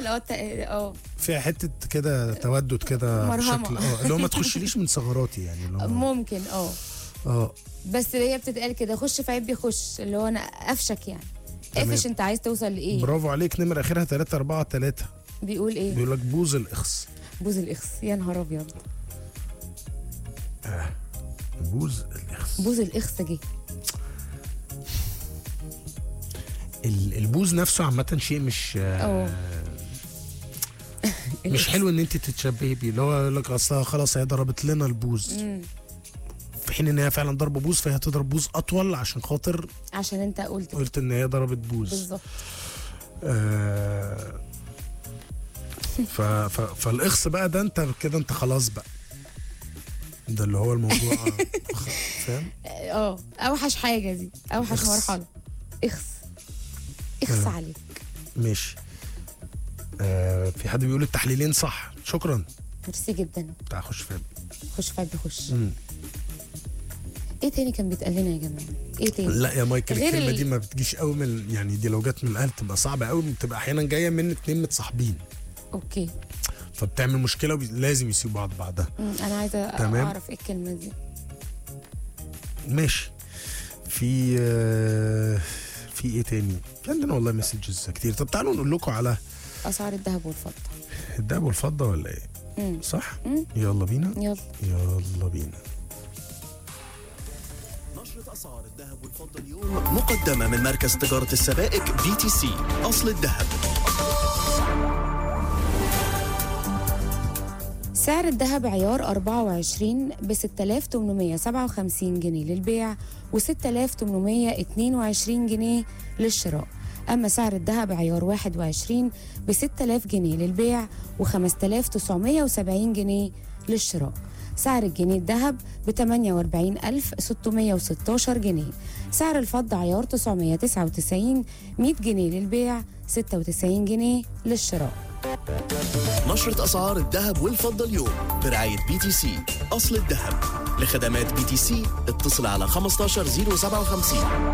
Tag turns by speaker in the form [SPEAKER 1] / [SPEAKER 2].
[SPEAKER 1] اللي هو الت- اه
[SPEAKER 2] فيها حته كده تودد كده
[SPEAKER 1] مرهمة.
[SPEAKER 2] بشكل اه اللي هو ما تخشليش من ثغراتي يعني اللي هو
[SPEAKER 1] ممكن اه
[SPEAKER 2] اه
[SPEAKER 1] بس هي بتتقال كده خش في عيب يخش اللي هو انا قفشك يعني
[SPEAKER 2] تمام.
[SPEAKER 1] قفش انت عايز توصل لايه
[SPEAKER 2] برافو عليك نمر اخرها 3 4 3
[SPEAKER 1] بيقول ايه
[SPEAKER 2] بيقول لك بوز الاخص
[SPEAKER 1] بوز الاخس يا نهار ابيض
[SPEAKER 2] بوز الاخص
[SPEAKER 1] بوز الاخس جه
[SPEAKER 2] ال- البوز نفسه عامه شيء مش آه،
[SPEAKER 1] اه
[SPEAKER 2] مش حلو ان انت تتشبهي بيه اللي هو يقول لك اصلا خلاص هي ضربت لنا البوز
[SPEAKER 1] مم.
[SPEAKER 2] في حين ان هي فعلا ضربه بوز فهي هتضرب بوز اطول عشان خاطر
[SPEAKER 1] عشان انت قلت
[SPEAKER 2] قلت ان هي ضربت بوز
[SPEAKER 1] بالظبط
[SPEAKER 2] آه ف ف فالاخص بقى ده انت كده انت خلاص بقى ده اللي هو الموضوع خ- فاهم
[SPEAKER 1] اه اوحش حاجه دي اوحش
[SPEAKER 2] إخس.
[SPEAKER 1] مرحله اخس اخس
[SPEAKER 2] آه.
[SPEAKER 1] عليك
[SPEAKER 2] ماشي آه في حد بيقول التحليلين صح شكرا
[SPEAKER 1] ميرسي جدا
[SPEAKER 2] تعال خش فين
[SPEAKER 1] خش في عيب يخش
[SPEAKER 2] مم.
[SPEAKER 1] ايه تاني كان بيتقال لنا يا جماعه ايه تاني
[SPEAKER 2] لا يا مايكل
[SPEAKER 1] غير
[SPEAKER 2] الكلمه
[SPEAKER 1] ال-
[SPEAKER 2] دي ما بتجيش قوي من يعني دي لو جت من الاهل تبقى صعبه قوي بتبقى احيانا جايه من اتنين متصاحبين
[SPEAKER 1] اوكي
[SPEAKER 2] فبتعمل مشكله ولازم يسيبوا بعض بعدها
[SPEAKER 1] مم. انا عايزه
[SPEAKER 2] تمام.
[SPEAKER 1] اعرف ايه الكلمه دي
[SPEAKER 2] ماشي في آه، في ايه تاني في عندنا والله مسجز كتير طب تعالوا نقول لكم على
[SPEAKER 1] اسعار الذهب والفضه
[SPEAKER 2] الدهب والفضه ولا ايه
[SPEAKER 1] مم.
[SPEAKER 2] صح
[SPEAKER 1] مم.
[SPEAKER 2] يلا بينا
[SPEAKER 1] يلا
[SPEAKER 2] يلا بينا
[SPEAKER 3] نشرة أسعار الذهب والفضة اليوم مقدمة من مركز تجارة السبائك بي تي سي أصل الذهب
[SPEAKER 1] سعر الذهب عيار 24 ب 6857 جنيه للبيع و 6822 جنيه للشراء أما سعر الذهب عيار 21 ب 6000 جنيه للبيع و 5970 جنيه للشراء سعر الجنيه الذهب ب 48616 جنيه سعر الفضة عيار 999 100 جنيه للبيع 96 جنيه للشراء
[SPEAKER 3] نشرة أسعار الذهب والفضة اليوم برعاية بي تي سي أصل الذهب لخدمات بي تي سي اتصل على 15057